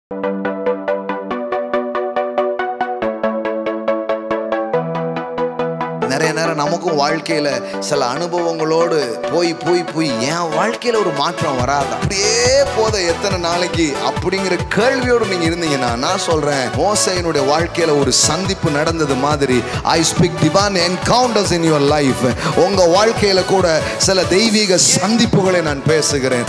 நிறைய நேரம் நமக்கும் வாழ்க்கையில சில அனுபவங்களோடு போய் போய் போய் என் வாழ்க்கையில ஒரு மாற்றம் வராதா அப்படியே போத எத்தனை நாளைக்கு அப்படிங்கிற கேள்வியோடு நீங்க இருந்தீங்கன்னா நான் சொல்றேன் மோசையினுடைய வாழ்க்கையில ஒரு சந்திப்பு நடந்தது மாதிரி I speak divine encounters in your life உங்க வாழ்க்கையில கூட சில தெய்வீக சந்திப்புகளை நான் பேசுகிறேன்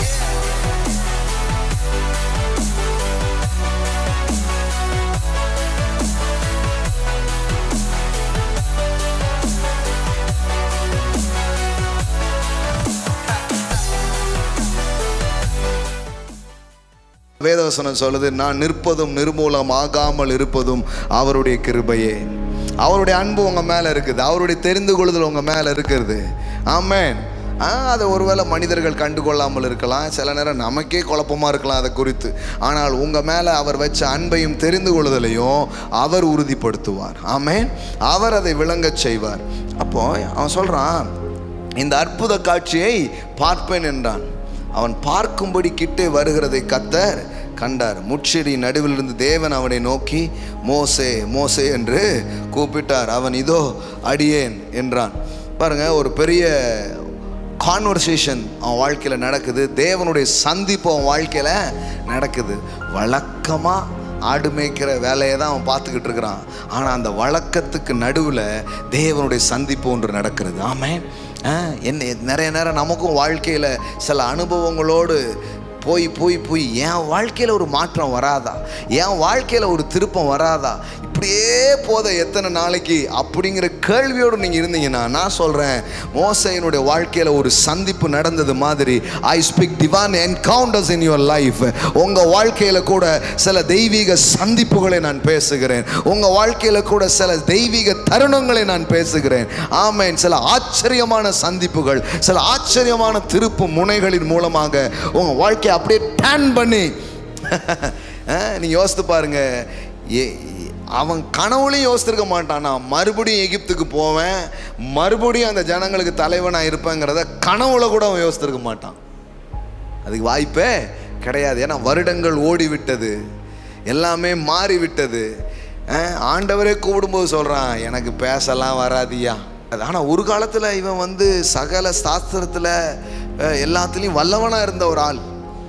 வேதவசனம் சொல்லுது நான் நிற்பதும் நிர்மூலமாகாமல் இருப்பதும் அவருடைய கிருபையே அவருடைய அன்பு உங்க மேல இருக்குது அவருடைய தெரிந்து கொள்ளுதல் உங்க மேல இருக்கிறது ஆமென் ஆ அதை ஒருவேளை மனிதர்கள் கண்டுகொள்ளாமல் இருக்கலாம் சில நேரம் நமக்கே குழப்பமா இருக்கலாம் அதை குறித்து ஆனால் உங்க மேல அவர் வச்ச அன்பையும் தெரிந்து கொள்ளுதலையும் அவர் உறுதிப்படுத்துவார் ஆமென் அவர் அதை விளங்கச் செய்வார் அப்போ அவன் சொல்றான் இந்த அற்புத காட்சியை பார்ப்பேன் என்றான் அவன் பார்க்கும்படி கிட்டே வருகிறதை கத்தர் கண்டார் முட்செடி நடுவிலிருந்து தேவன் அவனை நோக்கி மோசே மோசே என்று கூப்பிட்டார் அவன் இதோ அடியேன் என்றான் பாருங்க ஒரு பெரிய கான்வர்சேஷன் அவன் வாழ்க்கையில் நடக்குது தேவனுடைய சந்திப்பு அவன் வாழ்க்கையில் நடக்குது வழக்கமாக ஆடு மேய்க்கிற வேலையை தான் அவன் பார்த்துக்கிட்டு இருக்கிறான் ஆனால் அந்த வழக்கத்துக்கு நடுவில் தேவனுடைய சந்திப்பு ஒன்று நடக்கிறது ஆமென் ஆ, என்ன நிறைய நேரம் நமக்கும் வாழ்க்கையில் சில அனுபவங்களோடு போய் போய் போய் என் வாழ்க்கையில் ஒரு மாற்றம் வராதா என் வாழ்க்கையில் ஒரு திருப்பம் வராதா இப்படியே போத எத்தனை நாளைக்கு அப்படிங்கிற கேள்வியோடு நீங்கள் இருந்தீங்கன்னா நான் சொல்கிறேன் மோசையினுடைய வாழ்க்கையில் ஒரு சந்திப்பு நடந்தது மாதிரி I speak divine encounters in your life உங்கள் வாழ்க்கையில் கூட சில தெய்வீக சந்திப்புகளை நான் பேசுகிறேன் உங்கள் வாழ்க்கையில் கூட சில தெய்வீக தருணங்களை நான் பேசுகிறேன் ஆமென் சில ஆச்சரியமான சந்திப்புகள் சில ஆச்சரியமான திருப்பு முனைகளின் மூலமாக உங்கள் வாழ்க்கையை அப்படியே டேன் பண்ணி நீங்கள் யோசித்து பாருங்க ஏ அவன் கனவுலையும் யோசித்திருக்க மாட்டான் நான் மறுபடியும் எகிப்துக்கு போவேன் மறுபடியும் அந்த ஜனங்களுக்கு தலைவனாக இருப்பேங்கிறத கனவுல கூட அவன் யோசித்திருக்க மாட்டான் அதுக்கு வாய்ப்பே கிடையாது ஏன்னா வருடங்கள் ஓடி விட்டது எல்லாமே மாறி விட்டது அஹ், ஆண்டவரே கூப்பிடும்போது சொல்கிறான் எனக்கு பேசலாம் வராதியா ஆனால் ஒரு காலத்தில் இவன் வந்து சகல சாஸ்திரத்தில் அஹ், எல்லாத்துலேயும் வல்லவனாக இருந்த ஒரு ஆள்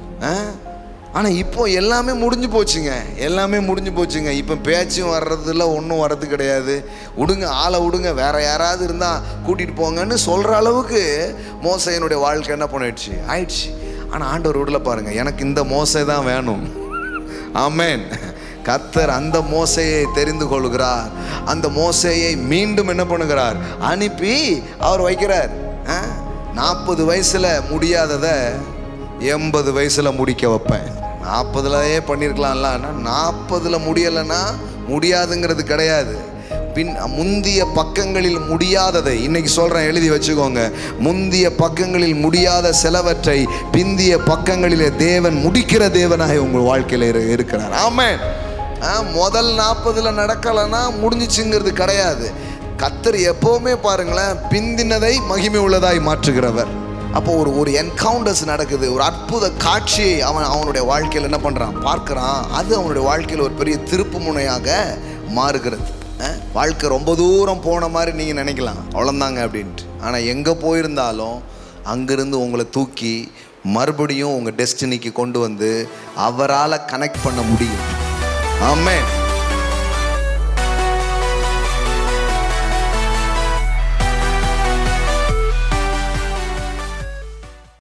ஆனால் இப்போ எல்லாமே முடிஞ்சு போச்சுங்க எல்லாமே முடிஞ்சு போச்சுங்க இப்போ பேச்சும் வர்றதில்ல ஒன்றும் வர்றது கிடையாது விடுங்க ஆளை விடுங்க வேற யாராவது இருந்தால் கூட்டிகிட்டு போங்கன்னு சொல்கிற அளவுக்கு மோசையனுடைய வாழ்க்கை என்ன பண்ணிடுச்சு ஆயிடுச்சு ஆனால் ஆண்டவர் விடல பாருங்க எனக்கு இந்த மோசை தான் வேணும் ஆமென் கத்தர் அந்த மோசையை தெரிந்து கொள்கிறார் அந்த மோசையை மீண்டும் என்ன பண்ணுகிறார் அனுப்பி அவர் வைக்கிறார் நாற்பது வயசுல முடியாததை எண்பது வயசுல முடிக்க வைப்பேன் நாற்பதுலயே பண்ணியிருக்கலாம்ல ஆனால் நாற்பதுல முடியலைன்னா முடியாதுங்கிறது கிடையாது பின் முந்திய பக்கங்களில் முடியாததை இன்னைக்கு சொல்றேன் எழுதி வச்சுக்கோங்க முந்திய பக்கங்களில் முடியாத சிலவற்றை பிந்திய பக்கங்களிலே தேவன் முடிக்கிற தேவனாக உங்கள் வாழ்க்கையில் இரு- இருக்கிறார் ஆமென் ஆ, முதல் நாற்பதுல நடக்கலைன்னா முடிஞ்சிச்சுங்கிறது கிடையாது கத்தர் எப்பவுமே பாருங்களேன் பிந்தினதை மகிமை உள்ளதாய் மாற்றுகிறவர் அப்போ ஒரு ஒரு என்கவுண்டர்ஸ் நடக்குது ஒரு அற்புத காட்சியை அவன் அவனுடைய வாழ்க்கையில் என்ன பண்ணுறான் பார்க்குறான் அது அவனுடைய வாழ்க்கையில் ஒரு பெரிய திருப்பு முனையாக மாறுகிறது அஹ், வாழ்க்கை ரொம்ப தூரம் போன மாதிரி நீங்கள் நினைக்கலாம் அவ்வளோந்தாங்க அப்படின்ட்டு ஆனால் எங்கே போயிருந்தாலும் அங்கிருந்து உங்களை தூக்கி மறுபடியும் உங்கள் டெஸ்டினிக்கு கொண்டு வந்து அவரால் கனெக்ட் பண்ண முடியும் ஆமென்